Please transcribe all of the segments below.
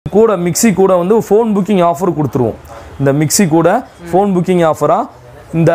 கூட மிக்ஸி கூட வந்து ஃபோன் புக்கிங் ஆஃபர் கொடுத்துருவோம் இந்த மிக்ஸி கூட ஃபோன் புக்கிங் ஆஃபராக இந்த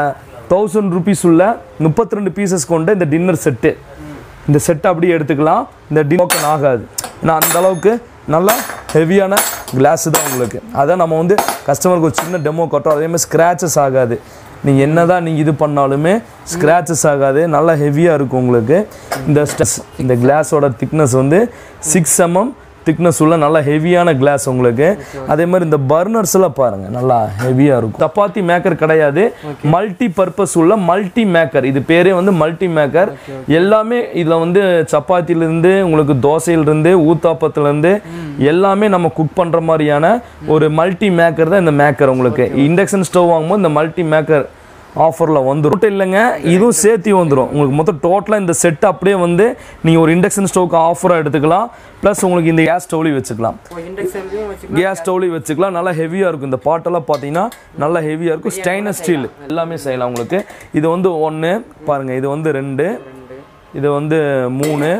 தௌசண்ட் ருபீஸ் உள்ள முப்பத்தி ரெண்டு பீசஸ் கொண்ட இந்த டின்னர் செட்டு இந்த செட்டை அப்படியே எடுத்துக்கலாம் இந்த டிமோக்கன் ஆகாது ஏன்னா அந்த அளவுக்கு நல்லா ஹெவியான கிளாஸ் தான் உங்களுக்கு அதான் நம்ம வந்து கஸ்டமருக்கு ஒரு சின்ன டெமோ கட்டுறோம் அதே மாதிரி ஸ்க்ராச்சஸ் ஆகாது நீங்கள் என்ன தான் நீங்கள் இது பண்ணாலுமே ஸ்க்ராச்சஸ் ஆகாது நல்லா ஹெவியாக இருக்கும் உங்களுக்கு இந்த ஸ்டஸ் இந்த கிளாஸோட திக்னஸ் வந்து சிக்ஸ் எம்எம் திக்னஸ் உள்ள நல்லா ஹெவியான கிளாஸ் உங்களுக்கு அதே மாதிரி இந்த பர்னர்ஸ் எல்லாம் பாருங்க நல்லா ஹெவியா இருக்கும் சப்பாத்தி மேக்கர் கிடையாது மல்டி பர்பஸ் உள்ள மல்டி மேக்கர் இது பேரே வந்து மல்டி மேக்கர் எல்லாமே இதுல வந்து சப்பாத்தில இருந்து உங்களுக்கு தோசையில இருந்து ஊத்தாப்பத்துல இருந்து எல்லாமே நம்ம குக் பண்ற மாதிரியான ஒரு மல்டி மேக்கர் தான் இந்த மேக்கர் உங்களுக்கு இண்டக்ஷன் ஸ்டவ் வாங்கும்போது இந்த மல்டி மேக்கர் ஆஃபரில் வந்துடும் மட்டும் இல்லைங்க இதுவும் சேர்த்து வந்துடும் உங்களுக்கு மொத்தம் டோட்டலாக இந்த செட் அப்படியே வந்து நீங்கள் ஒரு இண்டக்ஷன் ஸ்டவ்க்கு ஆஃபராக எடுத்துக்கலாம் ப்ளஸ் உங்களுக்கு இந்த கேஸ் ஸ்டவ்லையும் வச்சுக்கலாம் இண்டக்ஷன்லையும் வச்சு கேஸ் ஸ்டவ்லையும் வச்சுக்கலாம் நல்லா ஹெவியாக இருக்கும் இந்த பாட்டெல்லாம் பார்த்தீங்கன்னா நல்லா ஹெவியாக இருக்கும் ஸ்டைனஸ் ஸ்டீல் எல்லாமே செய்யலாம் உங்களுக்கு இது வந்து ஒன்று பாருங்கள் இது வந்து ரெண்டு இது வந்து மூணு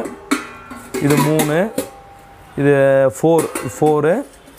இது மூணு இது ஃபோர் ஃபோரு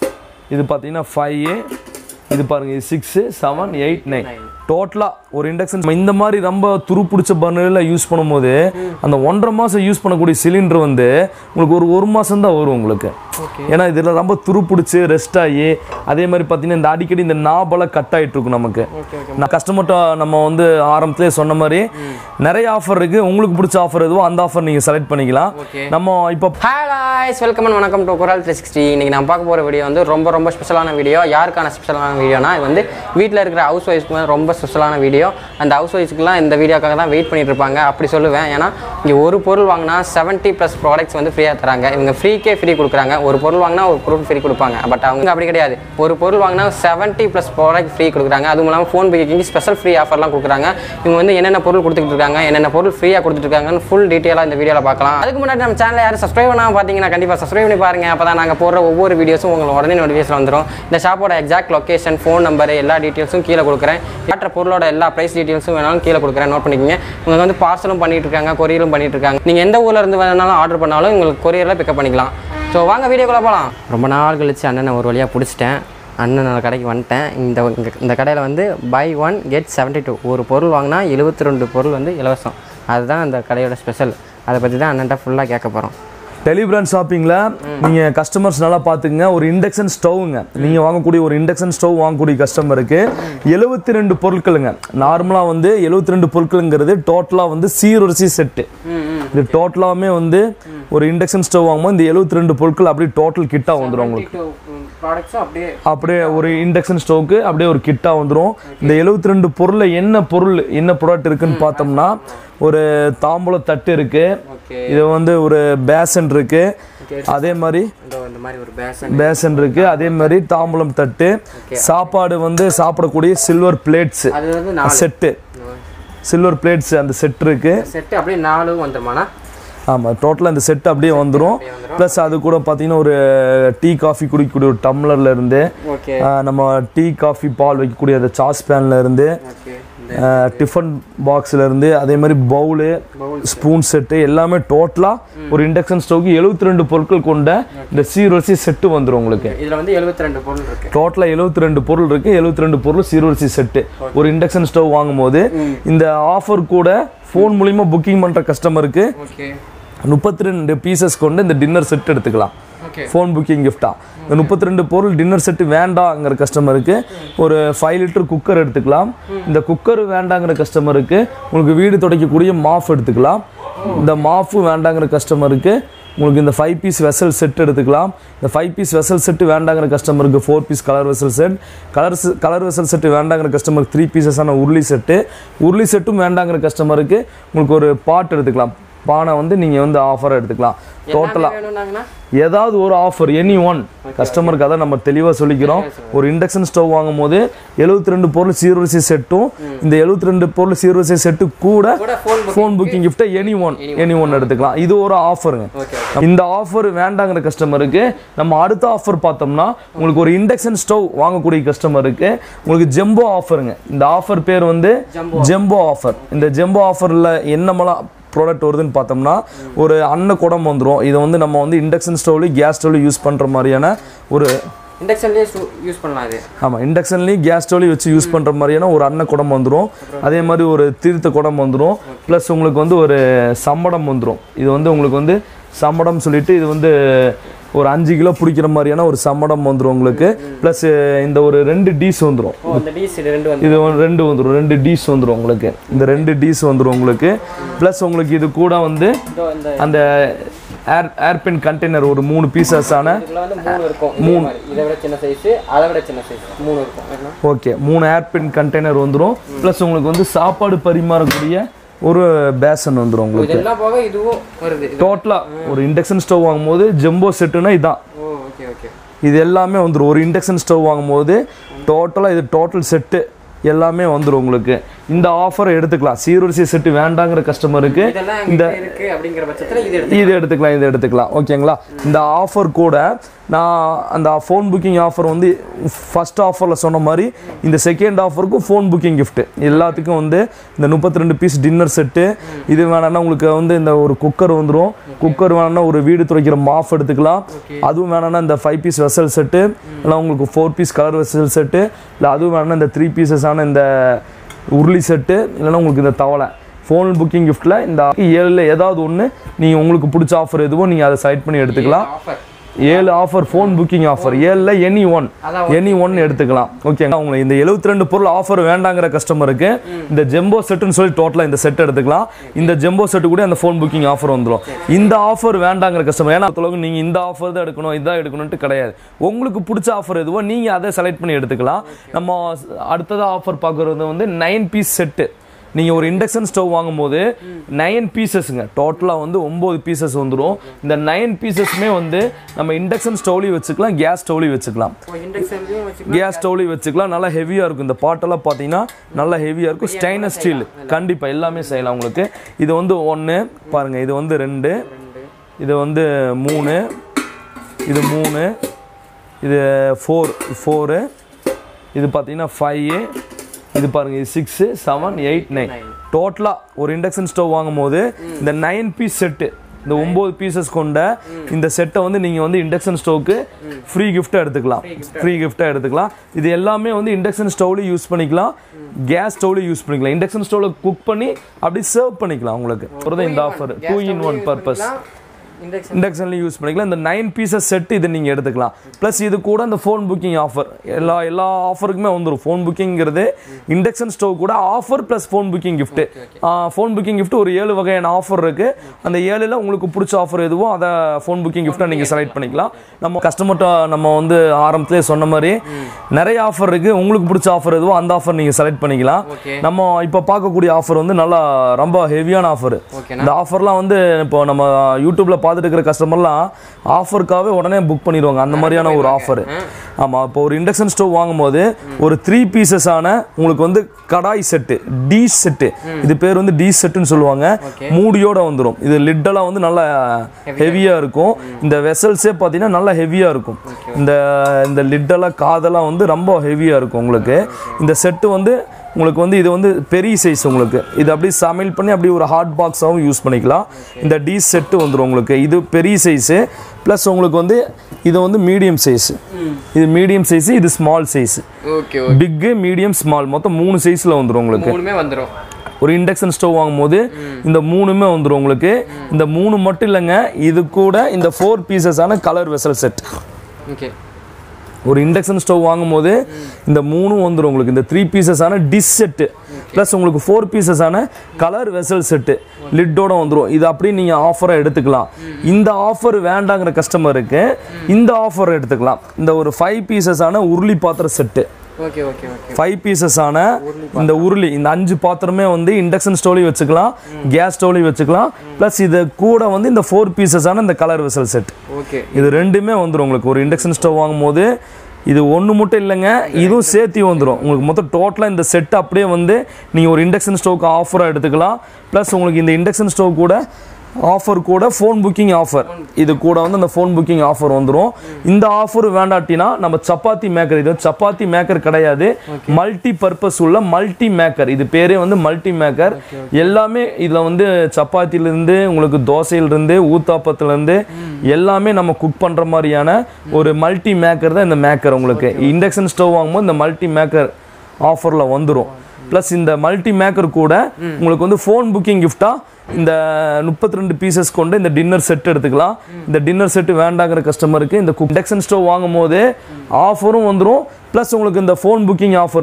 இது பார்த்தீங்கன்னா ஃபைவ் இது பாருங்க இது சிக்ஸு செவன் எயிட் நைன் டோட்டலாக ஒரு இண்டக்ஷன் இந்த மாதிரி ரொம்ப துரு பிடிச்ச பர்னரில் யூஸ் பண்ணும்போது அந்த ஒன்றரை மாதம் யூஸ் பண்ணக்கூடிய சிலிண்டர் வந்து உங்களுக்கு ஒரு ஒரு மாதம் தான் வரும் உங்களுக்கு ஏன்னா இதில் ரொம்ப துரு பிடிச்சி ரெஸ்ட் ஆகி அதே மாதிரி பார்த்தீங்கன்னா இந்த அடிக்கடி இந்த நாபெல்லாம் கட் ஆகிட்டு இருக்கும் நமக்கு ஓகே ஓகே நான் கஸ்டமர்கிட்ட நம்ம வந்து ஆரம்பத்திலே சொன்ன மாதிரி நிறைய ஆஃபர் இருக்குது உங்களுக்கு பிடிச்ச ஆஃபர் எதுவோ அந்த ஆஃபர் நீங்கள் செலக்ட் பண்ணிக்கலாம் Okay. நம்ம இப்போ ஹாய் காய்ஸ் வெல்கம் அண்ட் வணக்கம் டு குரல் த்ரீ சிக்ஸ்டி இன்றைக்கி நான் பார்க்க போகிற வீடியோ வந்து ரொம்ப ரொம்ப ஸ்பெஷலான வீடியோ யாருக்கான ஸ்பெஷலான வீடியோனா இது வந்து வீட்டில் இருக்கிற ஹவுஸ் ஒய்ஃப்க்கு ரொம்ப ஸ்பெஷலான வீடியோ அந்த ஹவுஸ் ஒய்ஃப்க்குலாம் இந்த வீடியோக்காக தான் வெயிட் பண்ணிட்டு இருப்பாங்க அப்படி சொல்லுவேன் ஏன்னா இங்கே ஒரு பொருள் வாங்கினா 70 ப்ளஸ் ப்ராடக்ட்ஸ் வந்து ஃப்ரீயாக தராங்க இவங்க ஃப்ரீக்கே ஃப்ரீ கொடுக்குறாங்க ஒரு பொருள் வாங்கினா ஒரு பொருள் ஃப்ரீ கொடுப்பாங்க பட் அவங்க அப்படி கிடையாது ஒரு பொருள் வாங்கினா 70 ப்ளஸ் ப்ராடக்ட் ஃப்ரீ கொடுக்குறாங்க அதுவும் இல்லாமல் ஃபோன் பேக்கிங் ஸ்பெஷல் ஃப்ரீ ஆஃபர்லாம் கொடுக்குறாங்க இவங்க வந்து என்னென்ன பொருள் கொடுத்துட்டு இருக்காங்க என்னென்ன பொருள் ஃப்ரீயாக கொடுத்துட்டு இருக்காங்கன்னு ஃபுல் டீட்டெயிலாக இந்த வீடியோவில் பார்க்கலாம் அதுக்கு முன்னாடி நம்ம சேனலை யாரும் சப்ஸ்கிரைப் பண்ணாமல் பார்த்தீங்கன்னா கண்டிப்பாக சப்ஸ்கிரைப் பண்ணி பாருங்க அப்போ தான் நாங்கள் போடுற ஒவ்வொரு வீடியோஸும் உங்களுக்கு உடனே நோட்டிஃபிகேஷன் வந்துடும் இந்த ஷாப்போட எக்ஸாக்ட் லொகேஷன் ஃபோன் நம்பர் எல்லா டீட்டெயில்ஸும் கீழே கொடுக்குறேன் காட்டுற பொருளோட எல்லா ப்ரைஸ் டீட்டெயில்ஸும் வேணாலும் கீழே கொடுக்குறேன் நோட் பண்ணிக்கோங்க உங்களுக்கு வந்து பார்சலும் பண்ணிட்டு இருக்காங்க கொரியரும் பண்ணிட்டு இருக்காங்க நீங்கள் எந்த ஊர்ல இருந்து வேணாலும் ஆர்டர் பண்ணாலும் உங்களுக்கு கொரியரில் பிக்கப் பண்ணிக்கலாம் ஸோ வாங்க வீடியோக்குள்ள போகலாம் ரொம்ப நாள் கழிச்சு அண்ணனை ஒரு வழியாக பிடிச்சிட்டேன் அண்ணன் கடைக்கு வந்துட்டேன் இந்த இங்க- இந்த கடையில் வந்து buy one get seventy two ஒரு பொருள் வாங்கினா எழுபத்தி ரெண்டு பொருள் வந்து இலவசம் அதுதான் அந்த கடையோட ஸ்பெஷல் அதை பற்றி தான் அண்ணன்ட்ட ஃபுல்லாக கேட்க போகிறோம் டெலிபிராண்ட் ஷாப்பிங்கில் நீங்கள் கஸ்டமர்ஸ் நல்லா பார்த்துக்குங்க ஒரு இண்டக்ஷன் ஸ்டவ்ங்க நீங்கள் வாங்கக்கூடிய ஒரு இண்டக்ஷன் ஸ்டவ் வாங்கக்கூடிய கஸ்டமருக்கு எழுபத்தி ரெண்டு பொருட்களுங்க நார்மலாக வந்து எழுபத்தி ரெண்டு பொருட்களுங்கிறது டோட்டலாக வந்து சீரரிசி செட்டு இது டோட்டலாகவே வந்து ஒரு இண்டக்ஷன் ஸ்டவ் வாங்கும்போது இந்த எழுபத்தி ரெண்டு பொருட்கள் அப்படியே டோட்டல் கிட்டாக வந்துடும் உங்களுக்கு ப்ராடக்ட்ஸும் அப்படியே அப்படியே ஒரு இண்டக்ஷன் ஸ்டவ்க்கு அப்படியே ஒரு கிட்டா வந்துடும் இந்த எழுபத்தி ரெண்டு பொருள்ல என்ன பொருள் என்ன ப்ராடக்ட் இருக்குன்னு பார்த்தோம்னா ஒரு தாம்பூல தட்டு இருக்கு ஓகே இது வந்து ஒரு பேசன் இருக்கு அதே மாதிரி இந்த இந்த மாதிரி ஒரு பேசன் பேசன் இருக்கு அதே மாதிரி தாம்பூலம் தட்டு சாப்பாடு வந்து சாப்பிடக்கூடிய சில்வர் பிளேட்ஸ் அது வந்து நாலு செட்டு சில்வர் பிளேட்ஸ் அந்த செட் இருக்கு செட்டு அப்படியே நாலு வந்துருமாண்ணா ஆமாம் டோட்டலாக இந்த செட் அப்படியே வந்துடும் ப்ளஸ் அது கூட பார்த்தீங்கன்னா ஒரு டீ காஃபி குடிக்கக்கூடிய ஒரு டம்ளர்ல இருந்து ஓகே ஆஹ் நம்ம டீ காஃபி பால் வைக்கக்கூடிய அந்த சாஸ் பேன்ல இருந்து ஓகே ஆஹ் டிஃபன் பாக்ஸ்ல இருந்து அதே மாதிரி பவுலு ஸ்பூன் செட்டு எல்லாமே டோட்டலாக ஒரு இண்டக்ஷன் ஸ்டவ்க்கு எழுபத்தி ரெண்டு பொருட்கள் கொண்ட இந்த சீரரிசி செட்டு வந்துடும் உங்களுக்கு இதில் வந்து எழுபத்தி ரெண்டு பொருள் இருக்கு டோட்டலாக எழுபத்தி ரெண்டு பொருள் இருக்கு எழுபத்தி ரெண்டு பொருள் சீரரிசி செட்டு ஒரு இண்டக்ஷன் ஸ்டவ் வாங்கும்போது இந்த ஆஃபர் கூட ஃபோன் மூலியமா புக்கிங் பண்ற கஸ்டமருக்கு ஓகே முப்பத்தி ரெண்டு பீசஸ் கொண்டு இந்த டின்னர் செட் எடுத்துக்கலாம் ஓகே ஃபோன் புக்கிங் கிஃப்டா இந்த முப்பத்தி ரெண்டு பொருள் டின்னர் செட்டு வேண்டாங்கிற கஸ்டமருக்கு ஒரு ஃபைவ் லிட்டர் குக்கர் எடுத்துக்கலாம் இந்த குக்கர் வேண்டாங்கிற கஸ்டமருக்கு உங்களுக்கு வீடு துடைக்கக்கூடிய மாஃப் எடுத்துக்கலாம் இந்த மாஃபு வேண்டாங்கிற கஸ்டமருக்கு உங்களுக்கு இந்த ஃபைவ் பீஸ் வெசல் செட் எடுத்துக்கலாம் இந்த ஃபைவ் பீஸ் வெசல் செட்டு வேண்டாங்கிற கஸ்டமருக்கு four piece colour vessel set colour colour vessel set வேண்டாங்கிற கஸ்டமருக்கு த்ரீ பீசஸான உருளி செட்டு உருளி செட்டும் வேண்டாங்கிற கஸ்டமருக்கு உங்களுக்கு ஒரு பாட் எடுத்துக்கலாம் பானை வந்து நீங்கள் வந்து ஆஃபர் எடுத்துக்கலாம் டோட்டலாக வேணும்னாங்கண்ணா ஏதாவது ஒரு ஆஃபர் எனி ஒன் கஸ்டமருக்கு அதான் நம்ம தெளிவாக சொல்லிக்கிறோம் ஒரு இண்டக்ஷன் ஸ்டவ் வாங்கும் போது எழுபத்தி ரெண்டு பொருள் சீர்வரிசை செட்டும் இந்த எழுபத்தி ரெண்டு பொருள் சீர்வரிசை செட்டு கூட கூட ஃபோன் ஃபோன் புக்கிங் கிஃப்ட்டை எனி ஒன் எனி ஒன் எடுத்துக்கலாம் இது ஒரு ஆஃபருங்க ஓகே இந்த ஆஃபர் வேண்டாங்கிற கஸ்டமருக்கு நம்ம அடுத்த ஆஃபர் பார்த்தோம்னா உங்களுக்கு ஒரு இண்டக்ஷன் ஸ்டவ் வாங்கக்கூடிய கஸ்டமருக்கு உங்களுக்கு ஜெம்போ ஆஃபருங்க இந்த ஆஃபர் பேர் வந்து ஜெம்போ ஆஃபர் இந்த ஜெம்போ ஆஃபரில் என்னமெல்லாம் ப்ராடக்ட் வருதுன்னு பார்த்தோம்னா ஒரு அன்ன குடம் வந்துடும் இதை வந்து நம்ம வந்து இண்டக்ஷன் ஸ்டவ்லையும் கேஸ் ஸ்டவ்லையும் யூஸ் பண்ணுற மாதிரியான ஒரு இண்டக்ஷன்லேயே யூஸ் பண்ணலாம் இது ஆமாம் இண்டக்ஷன்லேயும் கேஸ் ஸ்டவ்லையும் வச்சு யூஸ் பண்ணுற மாதிரியான ஒரு அன்ன குடம் வந்துடும் அதே மாதிரி ஒரு தீர்த்த குடம் வந்துடும் ப்ளஸ் உங்களுக்கு வந்து ஒரு சம்மடம் வந்துடும் இது வந்து உங்களுக்கு வந்து சம்மடம் சொல்லிட்டு இது வந்து ஒரு அஞ்சு கிலோ பிடிக்கிற மாதிரியான ஒரு சம்மடம் வந்துடும் உங்களுக்கு ப்ளஸ் இந்த ஒரு ரெண்டு டீஸ் வந்துடும் ஓ அந்த டீஸ் இது ரெண்டு வந்து இது வந்து ரெண்டு வந்துடும் ரெண்டு டீஸ் வந்துடும் உங்களுக்கு இந்த ரெண்டு டீஸ் வந்துடும் உங்களுக்கு ப்ளஸ் உங்களுக்கு இது கூட வந்து இதோ இந்த அந்த ஏர் ஏர்பின் கண்டெய்னர் ஒரு மூணு பீசஸான இதுல வந்து மூணு இருக்கும் மூணு இதை விட சின்ன சைஸ் அதை விட சின்ன சைஸ் மூணு இருக்கும் என்ன ஓகே மூணு ஏர்பின் கண்டெய்னர் வந்துடும் ப்ளஸ் உங்களுக்கு வந்து சாப்பாடு பரிமாறக்கூடிய ஒரு பேசன் வந்துடும் உங்களுக்கு இதெல்லாம் போக இதுவும் வருது இது டோட்டலாக ஒரு இண்டக்ஷன் ஸ்டவ் வாங்கும்போது ஜெம்போ செட்டுனா இதான் ஓ ஓகே ஓகே இது எல்லாமே வந்துடும் ஒரு இண்டக்ஷன் ஸ்டவ் வாங்கும்போது டோட்டலாக இது டோட்டல் செட்டு எல்லாமே வந்துடும் உங்களுக்கு இந்த ஆஃபரை எடுத்துக்கலாம் சீர்வரிசை செட்டு வேண்டாங்கிற கஸ்டமருக்கு இதெல்லாம் இந்த இருக்கு அப்படிங்கிற பட்சத்துல இது எடுத்து இது எடுத்துக்கலாம் இது எடுத்துக்கலாம் ஓகேங்களா இந்த ஆஃபர் கூட நான் அந்த ஃபோன் புக்கிங் ஆஃபர் வந்து ஃபர்ஸ்ட் ஆஃபரில் சொன்ன மாதிரி இந்த செகண்ட் ஆஃபருக்கும் ஃபோன் புக்கிங் gift எல்லாத்துக்கும் வந்து இந்த முப்பத்தி ரெண்டு பீஸ் டின்னர் செட்டு இது வேணாம்னா உங்களுக்கு வந்து இந்த ஒரு குக்கர் வந்துடும் குக்கர் வேணாம்னா ஒரு வீடு துடைக்கிற மாஃப் எடுத்துக்கலாம் அதுவும் வேணாம்னா இந்த ஃபைவ் பீஸ் வெசல் செட்டு இல்லை உங்களுக்கு four piece colour vessel set இல்லை அதுவும் வேணாம்னா இந்த த்ரீ பீசஸான இந்த உருளி செட்டு இல்லைன்னா உங்களுக்கு இந்த தவளை ஃபோன் புக்கிங் கிஃப்ட்டில் இந்த ஏழில் ஏதாவது ஒன்று நீங்கள் உங்களுக்கு பிடிச்ச ஆஃபர் எதுவோ நீங்கள் அதை செலக்ட் பண்ணி எடுத்துக்கலாம் ஆஃபர் ஏழு ஆஃபர் ஃபோன் புக்கிங் ஆஃபர் ஏழில் எனி ஒன் அதான் எனி ஒன் எடுத்துக்கலாம் ஓகேங்களா உங்களுக்கு இந்த 72 ரெண்டு பொருள் ஆஃபர் வேண்டாங்கிற கஸ்டமருக்கு இந்த ஜெம்போ செட்டுன்னு சொல்லி டோட்டலாக இந்த செட் எடுத்துக்கலாம் இந்த ஜெம்போ செட்டு கூட அந்த ஃபோன் புக்கிங் ஆஃபர் வந்துடும் இந்த ஆஃபர் வேண்டாங்கிற கஸ்டமர் ஏன்னா பொறுத்தளவுக்கு நீங்கள் இந்த ஆஃபர் தான் எடுக்கணும் இதான் எடுக்கணும்ட்டு கிடையாது உங்களுக்கு பிடிச்ச ஆஃபர் எதுவோ நீங்கள் அதை செலக்ட் பண்ணி எடுத்துக்கலாம் நம்ம அடுத்ததாக ஆஃபர் பார்க்குறது வந்து நைன் பீஸ் செட்டு நீங்கள் ஒரு இண்டக்ஷன் ஸ்டவ் வாங்கும்போது நைன் பீசஸ்ங்க டோட்டலாக வந்து ஒம்பது பீசஸ் வந்துடும் இந்த நைன் பீசஸுமே வந்து நம்ம இண்டக்ஷன் ஸ்டவ்லையும் வச்சுக்கலாம் கேஸ் ஸ்டவ்லையும் வச்சுக்கலாம் இண்டக்ஷன்லயும் வச்சு கேஸ் ஸ்டவ்லையும் வச்சுக்கலாம் நல்லா ஹெவியாக இருக்கும் இந்த பாட்டெல்லாம் பார்த்தீங்கன்னா நல்லா ஹெவியாக இருக்கும் ஸ்டெயின்லெஸ் ஸ்டீல் கண்டிப்பாக எல்லாமே செய்யலாம் உங்களுக்கு இது வந்து ஒன்று பாருங்கள் இது வந்து ரெண்டு இது வந்து மூணு இது மூணு இது ஃபோர் ஃபோரு இது பார்த்தீங்கன்னா ஃபைவ் இது பாருங்க இது சிக்ஸு செவன் எயிட் நைன் டோட்டலாக ஒரு இண்டக்ஷன் ஸ்டவ் வாங்கும்போது இந்த நைன் பீஸ் செட்டு இந்த ஒம்பது பீசஸ் கொண்ட இந்த செட்டை வந்து நீங்கள் வந்து இண்டக்ஷன் ஸ்டவ்க்கு ஃப்ரீ கிஃப்ட்டாக எடுத்துக்கலாம் ஃப்ரீ கிஃப்ட்டாக எடுத்துக்கலாம் இது எல்லாமே வந்து இண்டக்ஷன் ஸ்டவ்லையும் யூஸ் பண்ணிக்கலாம் கேஸ் ஸ்டவ்லையும் யூஸ் பண்ணிக்கலாம் இண்டக்ஷன் ஸ்டவ்வில் குக் பண்ணி அப்படி சர்வ் பண்ணிக்கலாம் உங்களுக்கு அப்புறம் இந்த offer two in one purpose induction இண்டக்ஷன்லையும் யூஸ் பண்ணிக்கலாம் இந்த நைன் பீசஸ் செட் இது நீங்கள் எடுத்துக்கலாம் ப்ளஸ் இது கூட இந்த ஃபோன் புக்கிங் ஆஃபர் எல்லா எல்லா ஆஃபருக்குமே வந்துடும் ஃபோன் புக்கிங்கிறது இண்டக்ஷன் ஸ்டவ் கூட offer plus phone booking gift phone booking gift ஒரு ஏழு வகையான ஆஃபர் இருக்குது அந்த ஏழில் உங்களுக்கு பிடிச்ச ஆஃபர் எதுவோ அதை ஃபோன் புக்கிங் கிஃப்ட்டை நீங்கள் செலக்ட் பண்ணிக்கலாம் நம்ம கஸ்டமர்கிட்ட நம்ம வந்து ஆரம்பத்திலே சொன்ன மாதிரி நிறைய ஆஃபர் இருக்குது உங்களுக்கு பிடிச்ச ஆஃபர் எதுவோ அந்த ஆஃபர் நீங்கள் செலக்ட் பண்ணிக்கலாம் ஓகே நம்ம இப்போ பார்க்கக்கூடிய ஆஃபர் வந்து நல்லா ரொம்ப ஹெவியான ஆஃபர் ஓகேண்ணா இந்த ஆஃபர்லாம் வந்து இப்போ நம்ம யூடியூப்ல பார்த்துட்டு இருக்கிற கஸ்டமர்லாம் ஆஃபருக்காகவே உடனே புக் பண்ணிடுவாங்க அந்த மாதிரியான ஒரு ஆஃபர் ஆமாம் இப்போ ஒரு இண்டக்ஷன் ஸ்டவ் வாங்கும்போது ஒரு த்ரீ பீசஸான உங்களுக்கு வந்து கடாய் செட்டு டீஸ் செட்டு இது பேர் வந்து டீஸ் செட்டுன்னு சொல்லுவாங்க மூடியோட வந்துடும் இது லிட்டெல்லாம் வந்து நல்லா ஹெவியாக இருக்கும் இந்த வெசல்ஸே பார்த்தீங்கன்னா நல்லா ஹெவியாக இருக்கும் இந்த இந்த லிட்டெல்லாம் காதெல்லாம் வந்து ரொம்ப ஹெவியாக இருக்கும் உங்களுக்கு இந்த செட்டு வந்து உங்களுக்கு வந்து இது வந்து பெரிய சைஸ் உங்களுக்கு இது அப்படியே சமையல் பண்ணி அப்படியே ஒரு ஹாட் பாக்ஸாகவும் யூஸ் பண்ணிக்கலாம் இந்த டி செட்டு வந்துடும் உங்களுக்கு இது பெரிய சைஸு ப்ளஸ் உங்களுக்கு வந்து இது வந்து மீடியம் சைஸு இது மீடியம் சைஸு இது small size okay big medium small மொத்தம் மூணு சைஸில் வந்துடும் உங்களுக்கு மூணுமே வந்துரும் ஒரு இண்டக்ஷன் ஸ்டவ் வாங்கும்போது இந்த மூணுமே வந்துடும் உங்களுக்கு இந்த மூணு மட்டும் இல்லைங்க இது கூட இந்த ஃபோர் பீசஸான கலர் வெசல் செட் ஓகே ஒரு இண்டக்ஷன் ஸ்டவ் வாங்கும்போது இந்த மூணும் வந்துடும் உங்களுக்கு இந்த த்ரீ பீசஸான டிஷ் செட்டு ப்ளஸ் உங்களுக்கு ஃபோர் பீசஸான கலர் வெசல் செட்டு லிட்டோட வந்துடும் இது அப்படியே நீங்கள் ஆஃபராக எடுத்துக்கலாம் இந்த ஆஃபர் வேண்டாங்கிற கஸ்டமருக்கு இந்த ஆஃபர் எடுத்துக்கலாம் இந்த ஒரு ஃபைவ் பீசஸான உருளி பாத்திர set okay okay okay five பீசஸான இந்த உருளி இந்த அஞ்சு பாத்திரமே வந்து இண்டக்ஷன் ஸ்டவ்லையும் வச்சுக்கலாம் கேஸ் ஸ்டவ்லையும் வச்சுக்கலாம் ப்ளஸ் இது கூட வந்து இந்த ஃபோர் பீசஸான இந்த கலர் வெசல் செட் ஓகே இது ரெண்டுமே வந்துடும் உங்களுக்கு ஒரு இண்டக்ஷன் ஸ்டவ் வாங்கும்போது இது ஒன்று மட்டும் இல்லைங்க இதுவும் சேர்த்து வந்துடும் உங்களுக்கு மொத்தம் டோட்டலாக இந்த செட் அப்படியே வந்து நீங்கள் ஒரு இண்டக்ஷன் ஸ்டவ்க்கு ஆஃபராக எடுத்துக்கலாம் ப்ளஸ் உங்களுக்கு இந்த இண்டக்ஷன் ஸ்டவ் கூட ஆஃபர் கூட ஃபோன் புக்கிங் ஆஃபர் இது கூட வந்து அந்த ஃபோன் புக்கிங் ஆஃபர் வந்துடும் இந்த ஆஃபர் வேண்டாட்டினா நம்ம சப்பாத்தி மேக்கர் இது சப்பாத்தி மேக்கர் கிடையாது மல்டி பர்பஸ் உள்ள மல்டி மேக்கர் இது பேரே வந்து மல்டி மேக்கர் எல்லாமே இதில் வந்து சப்பாத்திலேருந்து உங்களுக்கு தோசையிலிருந்து ஊத்தாப்பத்துலேருந்து எல்லாமே நம்ம குக் பண்ணுற மாதிரியான ஒரு மல்டி மேக்கர் தான் இந்த மேக்கர் உங்களுக்கு இண்டக்ஷன் ஸ்டவ் வாங்கும்போது இந்த மல்டி மேக்கர் ஆஃபரில் வந்துடும் ப்ளஸ் இந்த மல்டி மேக்கர் கூட உங்களுக்கு வந்து ஃபோன் புக்கிங் கிஃப்டாக இந்த முப்பத்தி ரெண்டு பீசஸ் கொண்டு இந்த டின்னர் செட் எடுத்துக்கலாம் இந்த டின்னர் செட்டு வேண்டாங்கிற கஸ்டமருக்கு இந்த இண்டக்ஷன் ஸ்டவ் வாங்கும் போது ஆஃபரும் வந்துடும் ப்ளஸ் உங்களுக்கு இந்த phone booking offer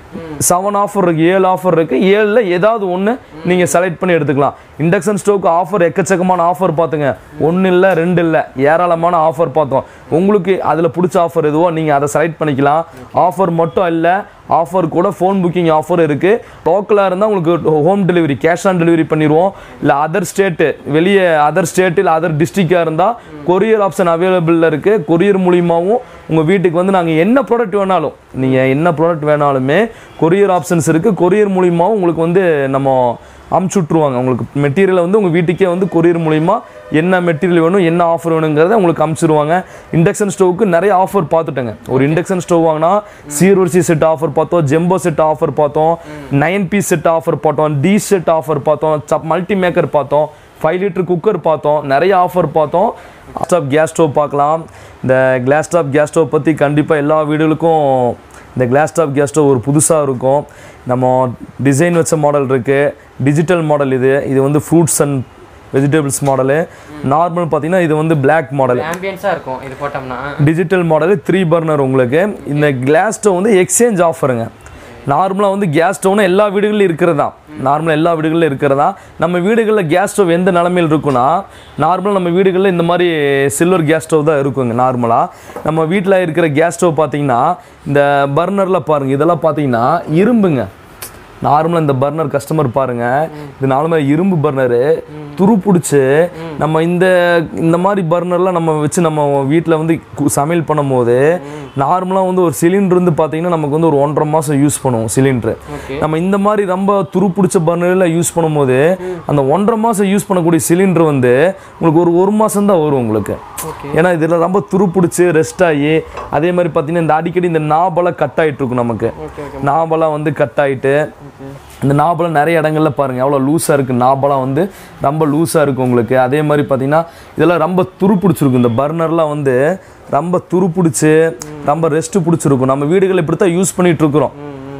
seven offer இருக்கு ஏழு ஆஃபர் இருக்கு ஏழில் ஏதாவது ஒன்று நீங்கள் செலக்ட் பண்ணி எடுத்துக்கலாம் இண்டக்ஷன் ஸ்டவ்க்கு ஆஃபர் எக்கச்சக்கமான ஆஃபர் பார்த்துங்க ஒன்று இல்லை ரெண்டு இல்லை ஏராளமான ஆஃபர் பார்த்தோம் உங்களுக்கு அதில் பிடிச்ச ஆஃபர் எதுவோ நீங்கள் அதை செலக்ட் பண்ணிக்கலாம் ஆஃபர் மட்டும் இல்லை ஆஃபர் கூட ஃபோன் புக்கிங் ஆஃபர் இருக்குது லோக்கலாக இருந்தால் உங்களுக்கு home delivery cash on delivery பண்ணிடுவோம் இல்லை அதர் ஸ்டேட்டு வெளியே அதர் ஸ்டேட்டு இல்லை அதர் டிஸ்ட்ரிக்டாக இருந்தால் கொரியர் ஆப்ஷன் அவைலபிளில் இருக்குது கொரியர் மூலியமாகவும் உங்கள் வீட்டுக்கு வந்து நாங்கள் என்ன ப்ராடக்ட் வேணாலும் நீங்கள் என்ன ப்ராடக்ட் வேணாலுமே கொரியர் ஆப்ஷன்ஸ் இருக்குது கொரியர் மூலியமாகவும் உங்களுக்கு வந்து நம்ம அமுச்சு விட்ருவாங்க உங்களுக்கு மெட்டீரியலை வந்து உங்கள் வீட்டுக்கே வந்து கொரியர் மூலிமா என்ன மெட்டீரியல் வேணும் என்ன ஆஃபர் வேணுங்கிறத உங்களுக்கு அமுச்சிருவாங்க இண்டக்ஷன் ஸ்டவ்வுக்கு நிறைய ஆஃபர் பார்த்துட்டேங்க ஒரு இண்டக்ஷன் ஸ்டவ் வாங்கினா சீர்வரிசி செட் ஆஃபர் பார்த்தோம் ஜெம்போ செட் ஆஃபர் பார்த்தோம் நைன் பீஸ் செட் ஆஃபர் பார்த்தோம் டி செட் ஆஃபர் பார்த்தோம் சப் மல்டி மேக்கர் பார்த்தோம் ஃபைவ் லிட்டர் குக்கர் பார்த்தோம் நிறைய ஆஃபர் பார்த்தோம் ஸ்டாப் கேஸ் ஸ்டவ் பார்க்கலாம் இந்த கிளாஸ் டாப் கேஸ் ஸ்டவ் பற்றி கண்டிப்பாக எல்லா வீடுகளுக்கும் இந்த கிளாஸ் டாப் கேஸ் ஸ்டவ் ஒரு புதுசாக இருக்கும் நம்ம டிசைன் வச்ச மாடல் இருக்குது டிஜிட்டல் மாடல் இது இது வந்து fruits and vegetables model normal பார்த்தீங்கன்னா இது வந்து பிளாக் மாடல் ஆம்பியன்ஸாக இருக்கும் இது போட்டோம்னா டிஜிட்டல் மாடல் த்ரீ பர்னர் உங்களுக்கு இந்த கிளாஸ் ஸ்டவ் வந்து எக்ஸ்சேஞ்ச் ஆஃபருங்க நார்மலாக வந்து கேஸ் ஸ்டவ்னா எல்லா வீடுகளிலும் இருக்கிறதா நார்மலாக எல்லா வீடுகளிலும் இருக்கிறதா நம்ம வீடுகளில் கேஸ் ஸ்டவ் எந்த நிலமையில் இருக்குன்னா நார்மலாக நம்ம வீடுகளில் இந்த மாதிரி சில்வர் கேஸ் ஸ்டவ் தான் இருக்குங்க நார்மலாக நம்ம வீட்டில் இருக்கிற கேஸ் ஸ்டவ் பார்த்தீங்கன்னா இந்த பர்னரில் பாருங்கள் இதெல்லாம் பார்த்தீங்கன்னா இரும்புங்க நார்மலாக இந்த பர்னர் கஸ்டமர் பாருங்க இது நார்மலாக இரும்பு பர்னரு துரு பிடிச்சி நம்ம இந்த இந்த மாதிரி பர்னர்லாம் நம்ம வச்சு நம்ம வீட்டில் வந்து கு- சமையல் பண்ணும்போது நார்மலாக வந்து ஒரு சிலிண்டர் வந்து பார்த்தீங்கன்னா நமக்கு வந்து ஒரு ஒன்றரை மாதம் யூஸ் பண்ணுவோம் சிலிண்டர் ஓகே நம்ம இந்த மாதிரி ரொம்ப துரு பிடிச்ச பர்னரில் யூஸ் பண்ணும்போது அந்த ஒன்றரை மாதம் யூஸ் பண்ணக்கூடிய சிலிண்டர் வந்து உங்களுக்கு ஒரு ஒரு மாதம் தான் வரும் உங்களுக்கு ஓகே ஏன்னா இதில் ரொம்ப துரு பிடிச்சி ரெஸ்ட் ஆகி அதே மாதிரி பார்த்தீங்கன்னா இந்த அடிக்கடி இந்த நாபெல்லாம் கட் ஆகிட்டு இருக்கும் நமக்கு ஓகே ஓகே நாபெல்லாம் வந்து கட் ஆகிட்டு இந்த நாபெல்லாம் நிறைய இடங்கள்ல பாருங்கள் எவ்வளோ லூஸாக இருக்குது நாபெல்லாம் வந்து ரொம்ப லூஸாக இருக்குது உங்களுக்கு அதே மாதிரி பார்த்தீங்கன்னா இதெல்லாம் ரொம்ப துரு பிடிச்சிருக்கும் இந்த பர்னர்லாம் வந்து ரொம்ப துரு பிடிச்சி ரொம்ப ரெஸ்ட்டு பிடிச்சிருக்கும் நம்ம வீடுகளில் இப்படி தான் யூஸ் பண்ணிட்டு இருக்கிறோம்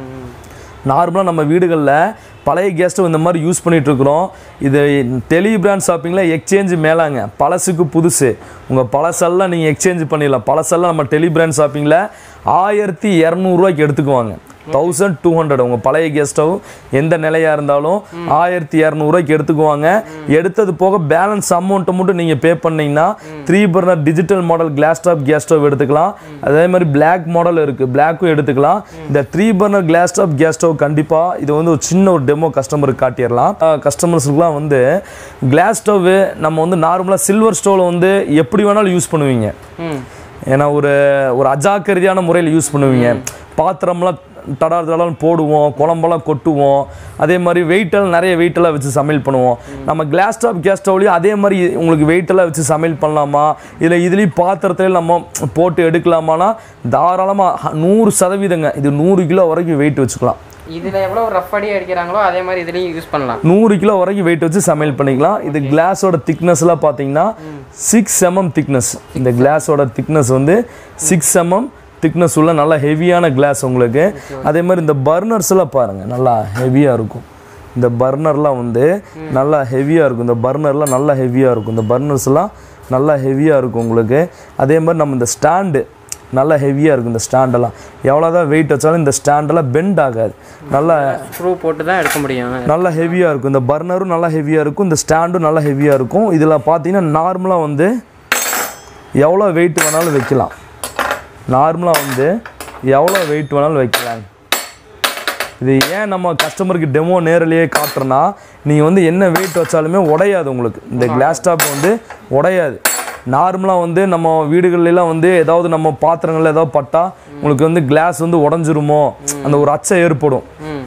நார்மலாக நம்ம வீடுகளில் பழைய கேஸ் ஸ்டவ் இந்த மாதிரி யூஸ் பண்ணிட்டு இருக்கிறோம் இது டெலி பிராண்ட் ஷாப்பிங்கில் எக்ஸ்சேஞ்சு மேலாங்க பழசுக்கு புதுசு உங்கள் பழசெல்லாம் நீங்கள் எக்ஸ்சேஞ்ச் பண்ணிடலாம் பழசெல்லாம் நம்ம டெலி பிராண்ட் ஷாப்பிங்கில் ஆயிரத்தி இரநூறுவாய்க்கு எடுத்துக்குவாங்க தௌசண்ட் டூ ஹண்ட்ரட் உங்கள் பழைய கேஸ் ஸ்டவ் எந்த நிலையாக இருந்தாலும் ஆயிரத்தி இரநூறுவாய்க்கு எடுத்துக்குவாங்க எடுத்தது போக பேலன்ஸ் அமௌண்ட்டை மட்டும் நீங்கள் பே பண்ணீங்கன்னா three burner digital model glass top gas stove எடுத்துக்கலாம் அதே மாதிரி பிளாக் மாடல் இருக்குது பிளாக்கும் எடுத்துக்கலாம் இந்த three burner glass top gas stove கண்டிப்பாக இது வந்து ஒரு சின்ன ஒரு டெமோ கஸ்டமருக்கு காட்டிடலாம் கஸ்டமர்ஸுக்குலாம் வந்து கிளாஸ் ஸ்டவ் நம்ம வந்து நார்மலாக சில்வர் ஸ்டவ்வில் வந்து எப்படி வேணாலும் யூஸ் பண்ணுவீங்க ம் ஏன்னா ஒரு ஒரு அஜாக்கிரதையான முறையில் யூஸ் பண்ணுவீங்க பாத்திரம்லாம் தடார் தடார்னு போடுவோம் குழம்பெல்லாம் கொட்டுவோம் அதே மாதிரி வெயிட்டெல்லாம் நிறைய வெயிட்டெல்லாம் வச்சு சமையல் பண்ணுவோம் நம்ம கிளாஸ் டாப் கேஸ் ஸ்டவ்லையும் அதே மாதிரி உங்களுக்கு வெயிட்டெல்லாம் வச்சு சமையல் பண்ணலாமா இல்லை இதுலேயும் பாத்திரத்தையும் நம்ம போட்டு எடுக்கலாமானா தாராளமாக நூறு சதவீதங்க இது நூறு கிலோ வரைக்கும் வெயிட் வச்சுக்கலாம் இதில் எவ்வளோ ரஃப் அடி அடிக்கிறாங்களோ அதே மாதிரி இதுலேயும் யூஸ் பண்ணலாம் நூறு கிலோ வரைக்கும் வெயிட் வச்சு சமையல் பண்ணிக்கலாம் இது கிளாஸோட திக்னஸ்லாம் பார்த்தீங்கன்னா சிக்ஸ் எம்எம் திக்னஸ் இந்த கிளாஸோட திக்னஸ் வந்து சிக்ஸ் எம்எம் திக்னஸ் உள்ள நல்லா ஹெவியான கிளாஸ் உங்களுக்கு அதே மாதிரி இந்த பர்னர்ஸ்லாம் பாருங்கள் நல்லா ஹெவியாக இருக்கும் இந்த பர்னர்லாம் வந்து நல்லா ஹெவியாக இருக்கும் இந்த பர்னர்லாம் நல்லா ஹெவியாக இருக்கும் இந்த பர்னர்ஸ்லாம் நல்லா ஹெவியாக இருக்கும் உங்களுக்கு அதே மாதிரி நம்ம இந்த ஸ்டாண்டு நல்லா ஹெவியாக இருக்கும் இந்த ஸ்டாண்டெல்லாம் எவ்வளோ தான் வெயிட் வச்சாலும் இந்த ஸ்டாண்டெல்லாம் பெண்ட் ஆகாது நல்லா ஸ்க்ரூ போட்டு தான் எடுக்க முடியும் நல்லா ஹெவியாக இருக்கும் இந்த பர்னரும் நல்லா ஹெவியாக இருக்கும் இந்த ஸ்டாண்டும் நல்லா ஹெவியாக இருக்கும் இதில் பார்த்தீங்கன்னா நார்மலாக வந்து எவ்வளோ வெயிட் வேணாலும் வைக்கலாம் நார்மலாக வந்து எவ்வளோ வெயிட் வேணாலும் வைக்கலாம் இது ஏன் நம்ம கஸ்டமருக்கு டெமோ நேரிலேயே காட்டுறோன்னா நீங்கள் வந்து என்ன வெயிட் வச்சாலுமே உடையாது உங்களுக்கு இந்த கிளாஸ் டாப் வந்து உடையாது நார்மலாக வந்து நம்ம வீடுகள்லாம் வந்து ஏதாவது நம்ம பாத்திரங்கள்ல ஏதாவது பட்டா உங்களுக்கு வந்து கிளாஸ் வந்து உடஞ்சிருமோ அந்த ஒரு அச்சம் ஏற்படும்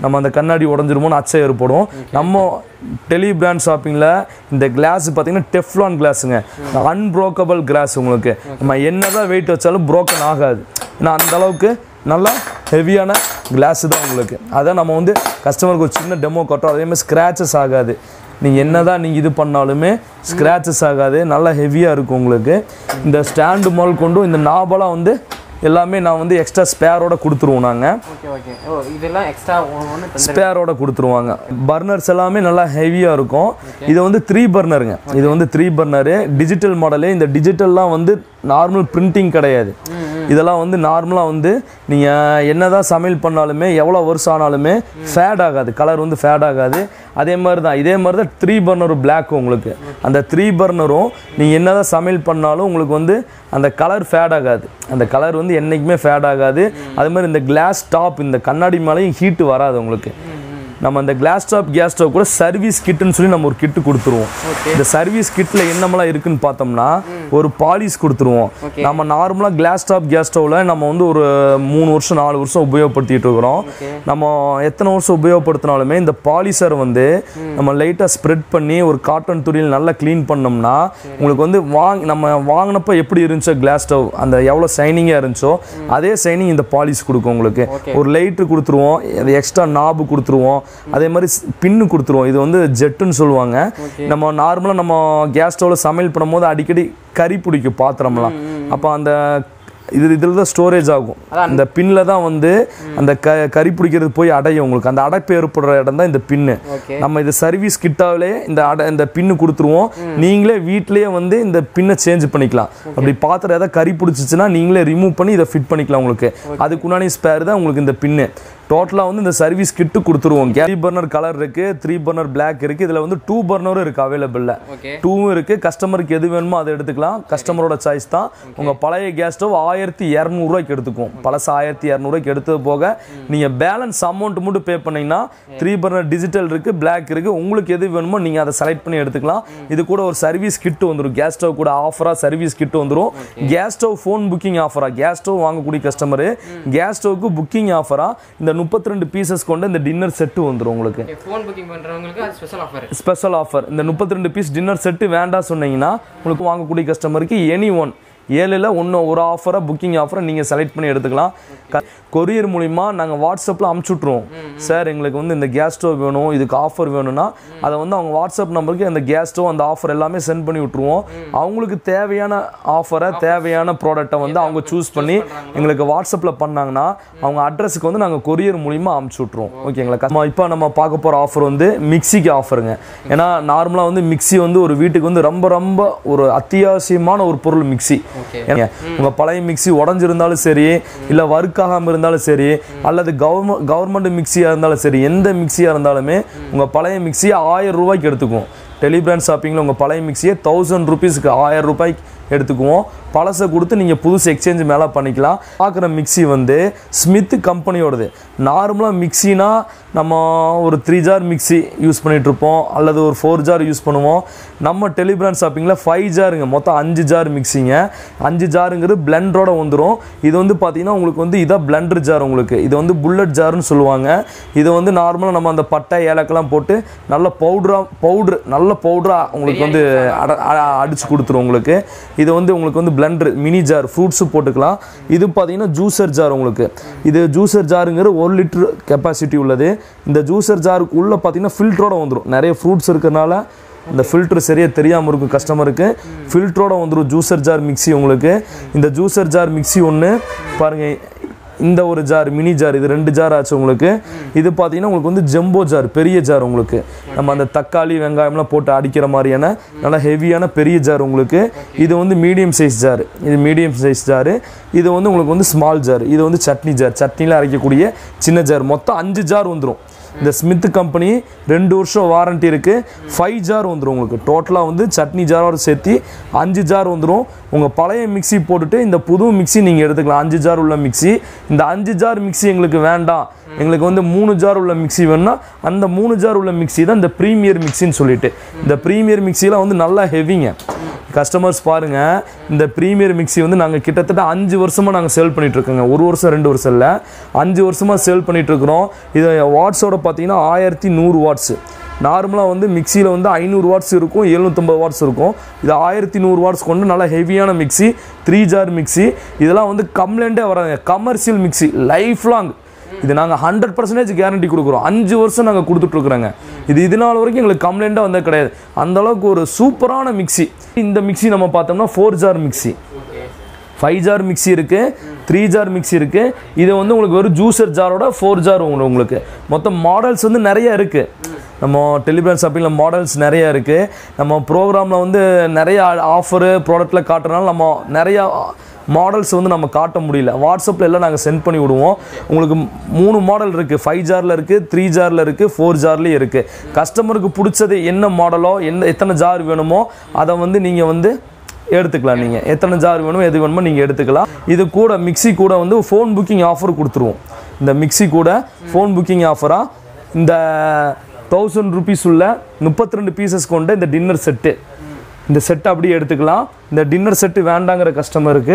நம்ம அந்த கண்ணாடி உடஞ்சிருமோன்னு அச்சம் ஏற்படும் நம்ம டெலி பிராண்ட் ஷாப்பிங்கில் இந்த கிளாஸ் பார்த்தீங்கன்னா டெஃப்லான் கிளாஸுங்க அன்ப்ரோக்கபிள் கிளாஸ் உங்களுக்கு நம்ம என்னதான் வெயிட் வச்சாலும் broken ஆகாது ஏன்னா அந்த அளவுக்கு நல்லா ஹெவியான கிளாஸ் தான் உங்களுக்கு அதான் நம்ம வந்து கஸ்டமருக்கு ஒரு சின்ன டெமோ காட்டுறோம் அதே மாதிரி ஸ்க்ராச்சஸ் ஆகாது நீங்கள் என்னதான் நீங்கள் இது பண்ணாலுமே ஸ்க்ராச்சஸ் ஆகாது நல்லா ஹெவியாக இருக்கும் உங்களுக்கு இந்த ஸ்டாண்டு முதல் கொண்டும் இந்த நாபெல்லாம் வந்து எல்லாமே நான் வந்து எக்ஸ்ட்ரா ஸ்பேரோட கொடுத்துருவோம் நாங்கள் ஓகே ஓகே ஓ இதெல்லாம் எக்ஸ்ட்ரா ஒன்று தந்து ஸ்பேரோட கொடுத்துருவாங்க பர்னர்ஸ் எல்லாமே நல்லா ஹெவியாக இருக்கும் இது வந்து த்ரீ பர்னருங்க இது வந்து த்ரீ பர்னரு டிஜிட்டல் மாடலு இந்த டிஜிட்டல்லாம் வந்து நார்மல் பிரிண்டிங் கிடையாது இதெல்லாம் வந்து நார்மலாக வந்து நீங்கள் என்னதான் சமையல் பண்ணாலுமே எவ்வளோ வருஷம் ஆனாலுமே ஃபேட் ஆகாது கலர் வந்து ஃபேட் ஆகாது அதே மாதிரி தான் இதே மாதிரி தான் த்ரீ பர்னரும் பிளாக் உங்களுக்கு அந்த த்ரீ பர்னரும் நீங்கள் என்னதான் சமையல் பண்ணாலும் உங்களுக்கு வந்து அந்த கலர் ஃபேட் ஆகாது அந்த கலர் வந்து என்றைக்குமே ஃபேட் ஆகாது அதே மாதிரி இந்த கிளாஸ் டாப் இந்த கண்ணாடி மேலேயும் ஹீட்டு வராது உங்களுக்கு நம்ம அந்த கிளாஸ் டாப் கேஸ் ஸ்டவ் கூட சர்வீஸ் கிட்டுன்னு சொல்லி நம்ம ஒரு கிட்டு கொடுத்துருவோம் இந்த சர்வீஸ் கிட்டில் என்னமெல்லாம் இருக்குன்னு பார்த்தோம்னா ஒரு பாலிஷ் கொடுத்துருவோம் நம்ம நார்மலாக கிளாஸ் டாப் கேஸ் ஸ்டவ்வில் நம்ம வந்து ஒரு மூணு வருஷம் நாலு வருஷம் உபயோகப்படுத்திட்டு இருக்கிறோம் நம்ம எத்தனை வருஷம் உபயோகப்படுத்தினாலுமே இந்த பாலிஷர் வந்து நம்ம லைட்டாக ஸ்ப்ரெட் பண்ணி ஒரு காட்டன் துணியில் நல்லா க்ளீன் பண்ணோம்னா உங்களுக்கு வந்து வாங் நம்ம வாங்கினப்ப எப்படி இருந்துச்சோ கிளாஸ் ஸ்டவ் அந்த எவ்வளோ ஷைனிங்காக இருந்துச்சோ அதே ஷைனிங் இந்த பாலிஷ் கொடுக்கும் உங்களுக்கு ஒரு லைட்டு கொடுத்துருவோம் அது எக்ஸ்ட்ரா நாபு கொடுத்துருவோம் அதே மாதிரி பின்னு கொடுத்துருவோம் இது வந்து ஜெட்டுன்னு சொல்லுவாங்க நம்ம நார்மலாக நம்ம கேஸ் ஸ்டவ்வில் சமையல் பண்ணும்போது அடிக்கடி கறி பிடிக்கும் பாத்திரம்லாம் அப்போ அந்த இது இதில் தான் ஸ்டோரேஜ் ஆகும் இந்த பின்னில் தான் வந்து அந்த க கறி பிடிக்கிறது போய் அடையும் உங்களுக்கு அந்த அடைப்பு ஏற்படுற இடம் தான் இந்த பின்னு ஓகே நம்ம இது சர்வீஸ் கிட்டாவிலே இந்த அடை இந்த பின்னு கொடுத்துருவோம் நீங்களே வீட்டிலேயே வந்து இந்த பின்னை சேஞ்ச் பண்ணிக்கலாம் அப்படி பாத்திரம் ஏதாவது கறி பிடிச்சிச்சுன்னா நீங்களே ரிமூவ் பண்ணி இதை ஃபிட் பண்ணிக்கலாம் உங்களுக்கு அதுக்கு முன்னாடி ஸ்பேர் தான் உங்களுக்கு இந்த பின்னு டோட்டலாக வந்து இந்த சர்வீஸ் கிட்டு கொடுத்துருவோம் த்ரீ பர்னர் கலர் இருக்கு த்ரீ பர்னர் பிளாக் இருக்கு இதில் வந்து டூ பர்னரும் இருக்கு அவைலபிளில் ஓகே டூவும் இருக்கு கஸ்டமருக்கு எது வேணுமோ அதை எடுத்துக்கலாம் கஸ்டமரோட சாய்ஸ் தான் உங்க பழைய கேஸ் ஸ்டவ் ஆயிரத்தி இரநூறுவாய்க்கு எடுத்துக்கும் பழசு ஆயிரத்தி இரநூறுவாய்க்கு எடுத்தது போக நீங்க பேலன்ஸ் அமௌண்ட் மட்டும் பே பண்ணீங்கன்னா த்ரீ பர்னர் டிஜிட்டல் இருக்கு பிளாக் இருக்கு உங்களுக்கு எது வேணுமோ நீங்க அதை செலக்ட் பண்ணி எடுத்துக்கலாம் இது கூட ஒரு சர்வீஸ் கிட் வந்துடும் கேஸ் ஸ்டவ் கூட ஆஃபரா சர்வீஸ் கிட் வந்துடும் கேஸ் ஸ்டவ் ஃபோன் புக்கிங் ஆஃபரா கேஸ் ஸ்டவ் வாங்கக்கூடிய கஸ்டமர் கேஸ் ஸ்டவ்க்கு புக்கிங் ஆஃபரா இந்த முப்பத்தி ரெண்டு பீசஸ் கொண்ட இந்த டின்னர் செட்டு வந்துடும் உங்களுக்கு ஃபோன் புக்கிங் பண்ணுறவங்களுக்கு அது ஸ்பெஷல் ஆஃபர் ஸ்பெஷல் ஆஃபர் இந்த முப்பத்தி ரெண்டு பீஸ் டின்னர் செட்டு வேண்டாம் சொன்னீங்கன்னா உங்களுக்கு வாங்கக்கூடிய கஸ்டமருக்கு எனி ஒன் ஏழில் ஒன்று ஒரு ஆஃபரை புக்கிங் ஆஃபரை நீங்கள் செலக்ட் பண்ணி எடுத்துக்கலாம் கொரியர் மூலிமா நாங்கள் வாட்ஸ்அப்பில் அமுச்சு விட்ருவோம் சார் எங்களுக்கு வந்து இந்த கேஸ் ஸ்டவ் வேணும் இதுக்கு ஆஃபர் வேணும்னா அதை வந்து அவங்க வாட்ஸ்அப் நம்பருக்கு அந்த கேஸ் ஸ்டவ் அந்த ஆஃபர் எல்லாமே சென்ட் பண்ணி விட்ருவோம் அவங்களுக்கு தேவையான ஆஃபரை தேவையான ப்ராடக்ட்டை வந்து அவங்க சூஸ் பண்ணி எங்களுக்கு வாட்ஸ்அப்பில் பண்ணாங்கன்னா அவங்க அட்ரஸுக்கு வந்து நாங்கள் கொரியர் மூலிமா அமுச்சு விட்ருவோம் ஓகேங்களா நம்ம இப்போ நம்ம பார்க்க போகிற ஆஃபர் வந்து மிக்சிக்கு ஆஃபருங்க ஏன்னா நார்மலாக வந்து மிக்ஸி வந்து ஒரு வீட்டுக்கு வந்து ரொம்ப ரொம்ப ஒரு அத்தியாவசியமான ஒரு பொருள் மிக்ஸி ஓகே ஏங்க, உங்க பழைய மிக்ஸி உடஞ்சிருந்தாலும் சரி இல்ல ஒர்க் ஆகாம இருந்தாலும் சரி அல்லது கவர்மெண்ட் கவர்மெண்ட் மிக்ஸியா இருந்தாலும் சரி எந்த மிக்ஸியா இருந்தாலுமே உங்க பழைய மிக்ஸியை ஆயிரம் ரூபாய்க்கு எடுத்துக்குவோம் டெலிபிராண்ட் ஷாப்பிங்கில் உங்கள் பழைய மிக்ஸியை தௌசண்ட் ருபீஸ்க்கு ஆயிரம் ரூபாய்க்கு எடுத்துக்குவோம் பழசை கொடுத்து நீங்கள் புதுசு எக்ஸ்சேஞ்ச் மேலே பண்ணிக்கலாம் பார்க்குற மிக்ஸி வந்து ஸ்மித் கம்பெனியோடது நார்மலாக மிக்ஸினா நம்ம ஒரு த்ரீ ஜார் மிக்ஸி யூஸ் பண்ணிகிட்ருப்போம் அல்லது ஒரு ஃபோர் ஜார் யூஸ் பண்ணுவோம் நம்ம டெலிபிராண்ட் ஷாப்பிங்கில் ஃபைவ் ஜாருங்க மொத்தம் அஞ்சு ஜார் மிக்ஸிங்க அஞ்சு ஜாருங்கிறது பிளெண்டரோட வந்துடும் இது வந்து பார்த்தீங்கன்னா உங்களுக்கு வந்து இதான் பிளெண்டர் ஜார் உங்களுக்கு இது வந்து புல்லட் ஜார்னு சொல்லுவாங்க இது வந்து நார்மலாக நம்ம அந்த பட்டை ஏலக்கெல்லாம் போட்டு நல்ல பவுடராக பவுட்ரு நல்ல பவுடராக உங்களுக்கு வந்து அட அ- அடிச்சு கொடுத்துரும் உங்களுக்கு இது வந்து உங்களுக்கு வந்து பிளெண்டர் மினி ஜார் ஃப்ரூட்ஸு போட்டுக்கலாம் இது பார்த்தீங்கன்னா ஜூசர் ஜார் உங்களுக்கு இது ஜூசர் ஜாருங்கிற ஒரு லிட்டர் கெப்பாசிட்டி உள்ளது இந்த ஜூசர் ஜாருக்கு உள்ளே பார்த்தீங்கன்னா ஃபில்டரோட வந்துடும் நிறைய ஃப்ரூட்ஸ் இருக்கிறனால இந்த ஃபில்டர் சரியாக தெரியாமல் இருக்கும் கஸ்டமருக்கு ஃபில்டரோட வந்துடும் ஜூசர் ஜார் மிக்ஸி உங்களுக்கு இந்த ஜூசர் ஜார் மிக்ஸி ஒன்று பாருங்கள் இந்த ஒரு ஜார் மினி ஜார் இது ரெண்டு ஜார் ஆச்சு உங்களுக்கு இது பார்த்தீங்கன்னா உங்களுக்கு வந்து ஜம்போ ஜார் பெரிய ஜார் உங்களுக்கு நம்ம அந்த தக்காளி வெங்காயம்லாம் போட்டு அடிக்கிற மாதிரியான நல்லா ஹெவியான பெரிய ஜார் உங்களுக்கு இது வந்து மீடியம் சைஸ் ஜார் இது மீடியம் சைஸ் ஜார் இது வந்து உங்களுக்கு வந்து ஸ்மால் ஜார் இது வந்து சட்னி ஜார் சட்னியில் அரைக்கக்கூடிய சின்ன ஜார் மொத்தம் அஞ்சு ஜார் வந்துடும் இந்த ஸ்மித் கம்பெனி ரெண்டு வருஷம் வாரண்டி இருக்குது ஃபைவ் ஜார் வந்துடும் உங்களுக்கு டோட்டலாக வந்து சட்னி ஜாரோட சேர்த்து அஞ்சு ஜார் வந்துடும் உங்கள் பழைய மிக்ஸி போட்டுட்டு இந்த புது மிக்ஸி நீங்கள் எடுத்துக்கலாம் அஞ்சு ஜார் உள்ள மிக்ஸி இந்த அஞ்சு ஜார் மிக்ஸி எங்களுக்கு வேண்டாம் எங்களுக்கு வந்து மூணு ஜார் உள்ள மிக்ஸி வேணும்னா அந்த மூணு ஜார் உள்ள மிக்ஸி தான் இந்த ப்ரீமியர் மிக்ஸின்னு சொல்லிட்டு இந்த ப்ரீமியர் மிக்ஸிலாம் வந்து நல்லா ஹெவிங்க கஸ்டமர்ஸ் பாருங்க இந்த ப்ரீமியர் மிக்ஸி வந்து நாங்கள் கிட்டத்தட்ட அஞ்சு வருஷமாக நாங்கள் சேல் பண்ணிட்டு இருக்கோங்க ஒரு வருஷம் ரெண்டு வருஷம் இல்லை அஞ்சு வருஷமாக சேல் பண்ணிட்டு இருக்கிறோம் இது வாட்ஸோட பார்த்தீங்கன்னா ஆயிரத்தி நூறு வாட்ஸு நார்மலாக வந்து மிக்சியில் வந்து ஐநூறு வாட்ஸ் இருக்கும் எழுநூற்றம்பது வாட்ஸ் இருக்கும் இது ஆயிரத்தி நூறு வாட்ஸ் கொண்டு நல்லா ஹெவியான மிக்ஸி த்ரீ ஜார் மிக்ஸி இதெல்லாம் வந்து கம்ப்ளைண்ட்டே வராதுங்க கமர்ஷியல் மிக்ஸி லைஃப் லாங் இது நாங்கள் ஹண்ட்ரட் பர்சன்டேஜ் கேரண்டி கொடுக்குறோம் அஞ்சு வருஷம் நாங்கள் கொடுத்துட்ருக்குறோங்க இது இது நாள் வரைக்கும் எங்களுக்கு கம்ப்ளைண்ட்டாக வந்தது கிடையாது அந்த அளவுக்கு ஒரு சூப்பரான மிக்ஸி இந்த மிக்ஸி நம்ம பார்த்தோம்னா four jar mixie five jar mixie இருக்குது த்ரீ ஜார் மிக்ஸி இருக்குது இது வந்து உங்களுக்கு வெறும் ஜூஸர் ஜாரோட ஃபோர் ஜார் உங்களுக்கு மொத்தம் மாடல்ஸ் வந்து நிறைய இருக்குது நம்ம டெலிகிராம் ஷாப்பிங்கில் மாடல்ஸ் நிறைய இருக்குது நம்ம ப்ரோக்ராமில் வந்து நிறைய ஆஃபரு ப்ராடக்ட்டில் காட்டுறதுனால நம்ம நிறையா மாடல்ஸ் வந்து நம்ம காட்ட முடியல வாட்ஸ்அப்பில் எல்லாம் நாங்கள் சென்ட் பண்ணி விடுவோம் உங்களுக்கு மூணு மாடல் இருக்குது ஃபைவ் ஜாரில் இருக்குது த்ரீ ஜாரில் இருக்குது ஃபோர் ஜார்லேயும் இருக்குது கஸ்டமருக்கு பிடிச்சது என்ன மாடலோ என்ன எத்தனை ஜார் வேணுமோ அதை வந்து நீங்கள் வந்து எடுத்துக்கலாம் நீங்கள் எத்தனை ஜார் வேணுமோ எது வேணுமோ நீங்கள் எடுத்துக்கலாம் இது கூட மிக்ஸி கூட வந்து ஃபோன் புக்கிங் ஆஃபர் கொடுத்துருவோம் இந்த மிக்ஸி கூட ஃபோன் புக்கிங் ஆஃபராக இந்த தௌசண்ட் ருபீஸ் உள்ள முப்பத்தி ரெண்டு பீசஸ் கொண்ட இந்த டின்னர் செட்டு இந்த செட்டை அப்படியே எடுத்துக்கலாம் இந்த டின்னர் செட்டு வேண்டாங்கிற கஸ்டமருக்கு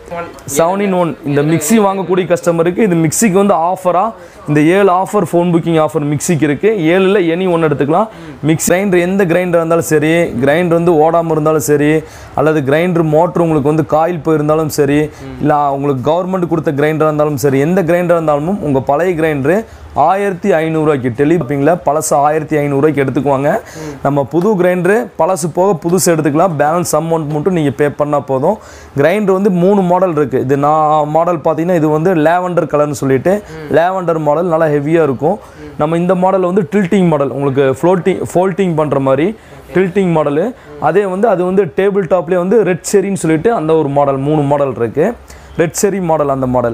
செவன் இன் ஒன் இந்த மிக்ஸி வாங்கக்கூடிய கஸ்டமருக்கு இது மிக்ஸிக்கு வந்து ஆஃபராக இந்த ஏழு ஆஃபர் ஃபோன் புக்கிங் ஆஃபர் மிக்ஸிக்கு இருக்குது ஏழில் எனி ஒன்று எடுத்துக்கலாம் மிக்ஸ் கிரைண்டர் எந்த கிரைண்டர் இருந்தாலும் சரி கிரைண்டர் வந்து ஓடாமல் இருந்தாலும் சரி அல்லது கிரைண்டர் மோட்ரு உங்களுக்கு வந்து காயில் போயிருந்தாலும் சரி இல்லை உங்களுக்கு கவர்மெண்ட் கொடுத்த கிரைண்டராக இருந்தாலும் சரி எந்த கிரைண்டராக இருந்தாலும் உங்கள் பழைய கிரைண்டரு ஆயிரத்தி ஐநூறுரூவாய்க்கு டெலிபிங்கில் பழசு ஆயிரத்தி ஐநூறுரூவாய்க்கு எடுத்துக்குவாங்க நம்ம புது கிரைண்டரு பழசு போக புதுசு எடுத்துக்கலாம் பேலன்ஸ் அமௌண்ட் மட்டும் நீங்கள் பே பண்ணால் போதும் கிரைண்டர் வந்து மூணு மாடல் இருக்குது இது நான் மாடல் பார்த்தீங்கன்னா இது வந்து லேவண்டர் கலர்னு சொல்லிட்டு லேவண்டர் மாடல் நல்லா ஹெவியாக இருக்கும் நம்ம இந்த மாடல் வந்து டில்ட்டிங் மாடல் உங்களுக்கு ஃப்ளோட்டிங் ஃபோல்ட்டிங் பண்ணுற மாதிரி டில்ட்டிங் மாடலு அதே வந்து அது வந்து டேபிள் டாப்லேயே வந்து ரெட் செரின்னு சொல்லிட்டு அந்த ஒரு மாடல் மூணு மாடல் இருக்குது ரெட் செரி மாடல் அந்த மாடல்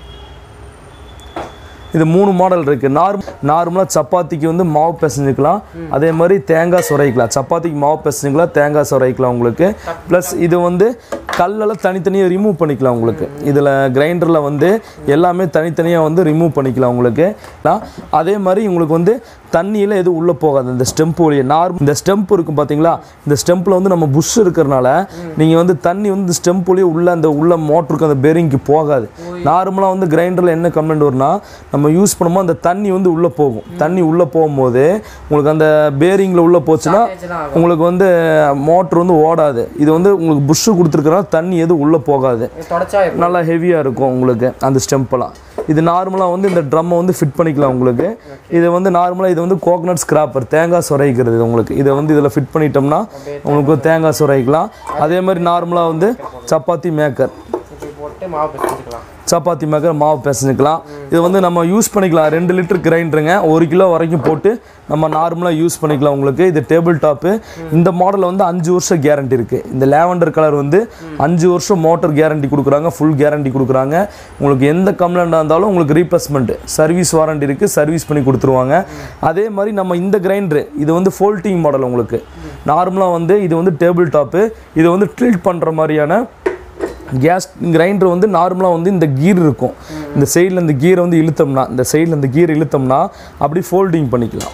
இது மூணு மாடல் இருக்குது நார்ம் நார்மலாக சப்பாத்திக்கு வந்து மாவு பிசைஞ்சுக்கலாம் அதே மாதிரி தேங்காய் சுரைக்கலாம் சப்பாத்திக்கு மாவு பிசைஞ்சுக்கலாம் தேங்காய் சுரைக்கலாம் உங்களுக்கு ப்ளஸ் இது வந்து கல்லெல்லாம் தனித்தனியாக ரிமூவ் பண்ணிக்கலாம் உங்களுக்கு இதில் கிரைண்டரில் வந்து எல்லாமே தனித்தனியாக வந்து ரிமூவ் பண்ணிக்கலாம் உங்களுக்கு நான் அதே மாதிரி உங்களுக்கு வந்து தண்ணியில் எதுவும் உள்ளே போகாது இந்த ஸ்டெம்ப் வழியே நார்மல் இந்த ஸ்டெம்ப் இருக்கும் பார்த்தீங்களா இந்த ஸ்டெம்பில் வந்து நம்ம புஷ் இருக்கிறனால நீங்கள் வந்து தண்ணி வந்து ஸ்டெம்ப் வழியே உள்ள அந்த உள்ள மோட்டருக்கு அந்த பெரிங்க்கு போகாது நார்மலாக வந்து கிரைண்டரில் என்ன கம்ப்ளைண்ட் வரும்னா நம்ம யூஸ் பண்ணும்போது அந்த தண்ணி வந்து உள்ளே போகும் தண்ணி உள்ளே போகும்போது உங்களுக்கு அந்த பேரிங்கில் உள்ளே போச்சுன்னா உங்களுக்கு வந்து மோட்ரு வந்து ஓடாது இது வந்து உங்களுக்கு புஷ்ஷு கொடுத்துருக்கறனால தண்ணி எதுவும் உள்ளே போகாது தொடச்சா நல்லா ஹெவியாக இருக்கும் உங்களுக்கு அந்த ஸ்டெம்பெல்லாம் இது நார்மலாக வந்து இந்த ட்ரம்மை வந்து ஃபிட் பண்ணிக்கலாம் உங்களுக்கு இது வந்து நார்மலாக இது வந்து கோகனட் ஸ்கிராப்பர் தேங்காய் சுரைக்கிறது இது உங்களுக்கு இதை வந்து இதில் ஃபிட் பண்ணிட்டோம்னா உங்களுக்கு தேங்காய் சுரைக்கலாம் அதே மாதிரி நார்மலாக வந்து சப்பாத்தி மேக்கர் இப்படி போட்டு மாவு பிசைஞ்சுக்கலாம் சப்பாத்தி மேக்கர் மாவு பிசைஞ்சுக்கலாம் இது வந்து நம்ம யூஸ் பண்ணிக்கலாம் ரெண்டு லிட்டர் கிரைண்டருங்க ஒரு கிலோ வரைக்கும் போட்டு நம்ம நார்மலாக யூஸ் பண்ணிக்கலாம் உங்களுக்கு இது டேபிள் டாப்பு இந்த மாடலில் வந்து அஞ்சு வருஷம் கேரண்டி இருக்குது இந்த லேவண்டர் கலர் வந்து அஞ்சு வருஷம் மோட்டர் கேரண்டி கொடுக்குறாங்க ஃபுல் கேரண்டி கொடுக்குறாங்க உங்களுக்கு எந்த கம்ப்ளைண்ட்டாக இருந்தாலும் உங்களுக்கு ரீப்ளேஸ்மெண்ட் சர்வீஸ் வாரண்டி இருக்குது சர்வீஸ் பண்ணி கொடுத்துருவாங்க அதே மாதிரி நம்ம இந்த கிரைண்டரு இது வந்து ஃபோல்ட்டிங் மாடல் உங்களுக்கு நார்மலாக வந்து இது வந்து டேபிள் டாப்பு இது வந்து ட்ரீட் பண்ணுற மாதிரியான கேஸ் கிரைண்டர் வந்து நார்மலாக வந்து இந்த கீர் இருக்கும் இந்த சைடில் இந்த கீரை வந்து இழுத்தோம்னா இந்த சைடில் இந்த கீர் இழுத்தோம்னா அப்படி ஃபோல்டிங் பண்ணிக்கலாம்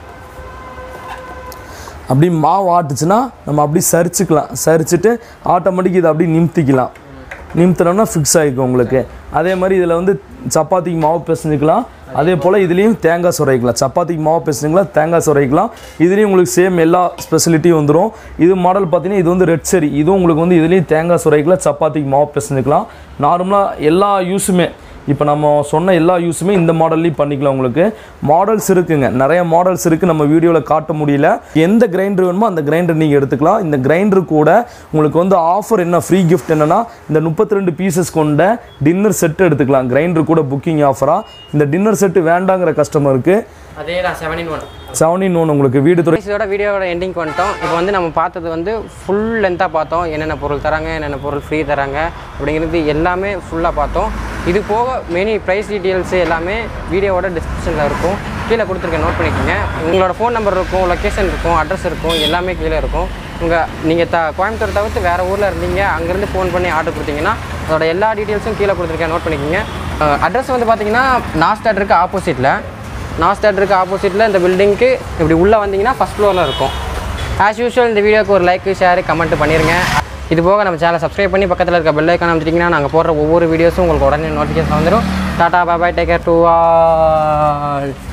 அப்படி மாவு ஆட்டுச்சுன்னா நம்ம அப்படி சரிச்சுக்கலாம் சரிச்சுட்டு ஆட்டோமேட்டிக் இதை அப்படி நிமித்திக்கலாம் நிமித்தினோம்னா ஃபிக்ஸ் ஆகிக்கும் உங்களுக்கு அதே மாதிரி இதில் வந்து சப்பாத்திக்கு மாவு பிசைஞ்சுக்கலாம் அதே போல் இதுலேயும் தேங்காய் சுரைக்கலாம் சப்பாத்திக்கு மாவு பிசைஞ்சுக்கலாம் தேங்காய் சுரைக்கலாம் இதுலேயும் உங்களுக்கு சேம் எல்லா ஸ்பெசிலிட்டியும் வந்துடும் இது மாடல் பார்த்தீங்கன்னா இது வந்து ரெட் சரி இதுவும் உங்களுக்கு வந்து இதுலேயும் தேங்காய் சுரைக்கலாம் சப்பாத்திக்கு மாவு பிசைஞ்சுக்கலாம் நார்மலாக எல்லா யூஸுமே இப்போ நம்ம சொன்ன எல்லா யூஸுமே இந்த மாடல்லையும் பண்ணிக்கலாம் உங்களுக்கு மாடல்ஸ் இருக்குங்க நிறைய மாடல்ஸ் இருக்குது நம்ம வீடியோவில் காட்ட முடியல எந்த கிரைண்டர் வேணுமோ அந்த கிரைண்டர் நீங்கள் எடுத்துக்கலாம் இந்த கிரைண்டர் கூட உங்களுக்கு வந்து ஆஃபர் என்ன ஃப்ரீ கிஃப்ட் என்னன்னா இந்த முப்பத்தி ரெண்டு பீசஸ் கொண்ட டின்னர் செட்டு எடுத்துக்கலாம் கிரைண்டர் கூட புக்கிங் ஆஃபராக இந்த டின்னர் செட்டு வேண்டாங்கிற கஸ்டமருக்கு அதே தான் seven in one seven in one உங்களுக்கு வீடு துறை இதோட வீடியோவோட எண்டிங் வந்துட்டோம் இப்போ வந்து நம்ம பார்த்தது வந்து ஃபுல் லென்த்தாக பார்த்தோம் என்னென்ன பொருள் தராங்க என்னென்ன பொருள் ஃப்ரீ தராங்க அப்படிங்கிறது எல்லாமே ஃபுல்லாக பார்த்தோம் இது போக மெனி ப்ரைஸ் டீட்டெயில்ஸ் எல்லாமே வீடியோவோட டிஸ்கிரிப்ஷனில் இருக்கும் கீழே கொடுத்துருக்கேன் நோட் பண்ணிக்கோங்க உங்களோட ஃபோன் நம்பர் இருக்கும் லொக்கேஷன் இருக்கும் அட்ரஸ் இருக்கும் எல்லாமே கீழே இருக்கும் உங்கள் நீங்கள் த கோயம்புத்தூர் தவிர்த்து வேறு ஊரில் இருந்தீங்க அங்கேருந்து ஃபோன் பண்ணி ஆர்டர் கொடுத்தீங்கன்னா அதோட எல்லா டீட்டெயில்ஸும் கீழே கொடுத்துருக்கேன் நோட் பண்ணிக்கோங்க அட்ரஸ் வந்து பார்த்தீங்கன்னா நாஸ் தேட்டருக்கு ஆப்போசிட்டில் நாஸ் தேட்டருக்கு ஆப்போசிட்டில் இந்த பில்டிங்க்கு இப்படி உள்ளே வந்தீங்கன்னா ஃபஸ்ட் ஃப்ளோரில் இருக்கும் ஆஸ் யூஷுவல் இந்த வீடியோக்கு ஒரு லைக் ஷேர் கமெண்ட் பண்ணிடுங்க இது போக நம்ம சேனலை சப்ஸ்கிரைப் பண்ணி பக்கத்தில் இருக்க பெல் ஐக்கான் அமைச்சிட்டிங்கன்னா நாங்கள் போடுற ஒவ்வொரு வீடியோஸும் உங்களுக்கு உடனே நோட்டிஃபிகேஷன் வந்துடும் tata bye take care to all